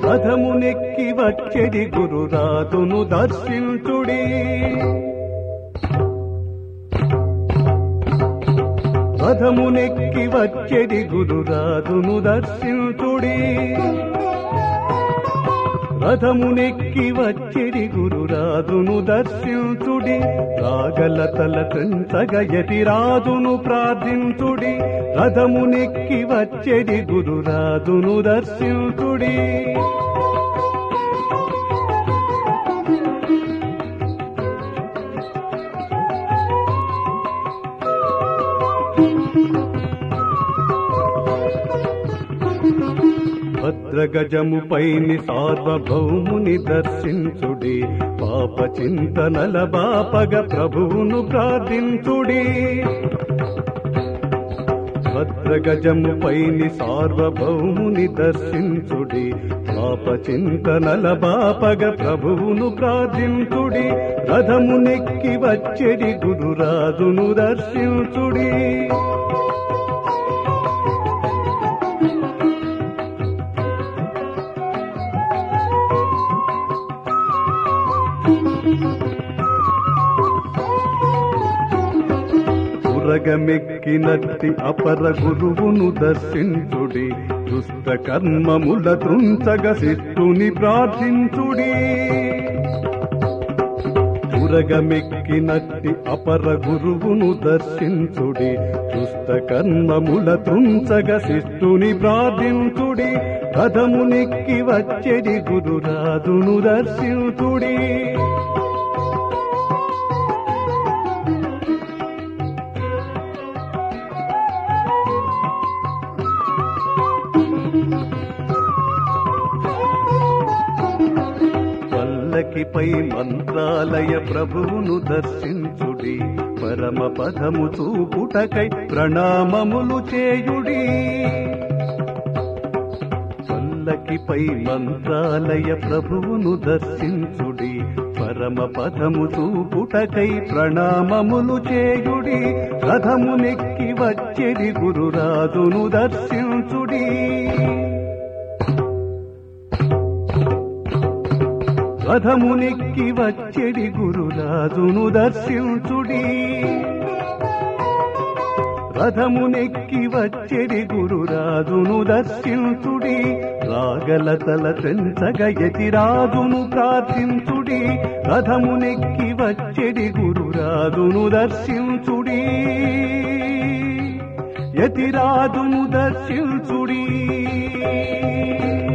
రథమునెక్కి వచ్చెడి గురురాతును దర్శించుడి రథమునెక్కి వచ్చెడి గురురాతును దర్శించుడి రథమునెక్కి వచ్చెడి గురురాజును దర్శించుడి రాగలతల త్రించగయతి రాజును ప్రార్థించుడి రథమునెక్కి వచ్చెడి గురురాజును దర్శించుడి భద్రగజముపైని సార్వభౌముని దర్శించుడి పాప చింతనల బాపగ ప్రభువును ప్రార్థించుడి భద్రగజముపైని సార్వభౌముని దర్శించుడి పాప చింతనల బాపగ ప్రభువును ప్రార్థించుడి రథమునెక్కి వచ్చెడి గురురాజును దర్శించుడి పురగమెక్కినట్టి అపర గురువును దర్శించుడి దుష్ట కర్మముల త్రుంచగ శిష్టుని ప్రార్థించుడి పురగమెక్కినట్టి అపర గురువును దర్శించుడి దుష్ట కర్మముల త్రుంచగ శిష్టుని ప్రార్థించుడి రథమునెక్కి వచ్చెడి గురురాజును దర్శించుడి పల్లకిపై మంత్రాలయ ప్రభువును దర్శించుడి పరమ పదము చూపుటకై ప్రణామములు చేయుడి పల్లకిపై మంత్రాలయ ప్రభువును దర్శించుడి పరమ పదము చూపుటకై ప్రణామములు చేయుడి రథమునెక్కి వచ్చెడి గురురాజును దర్శించుడి రథమునెక్కి వచ్చెడి గురురాజును దర్శించుడి రథమునెక్కి వచ్చెడి గురురాజును దర్శించుడి రాగలతల తెంచగయతి రాజును ప్రార్థించుడి రథమునెక్కి వచ్చెడి గురురాజును దర్శించుడి యతిరాజును దర్శించుడి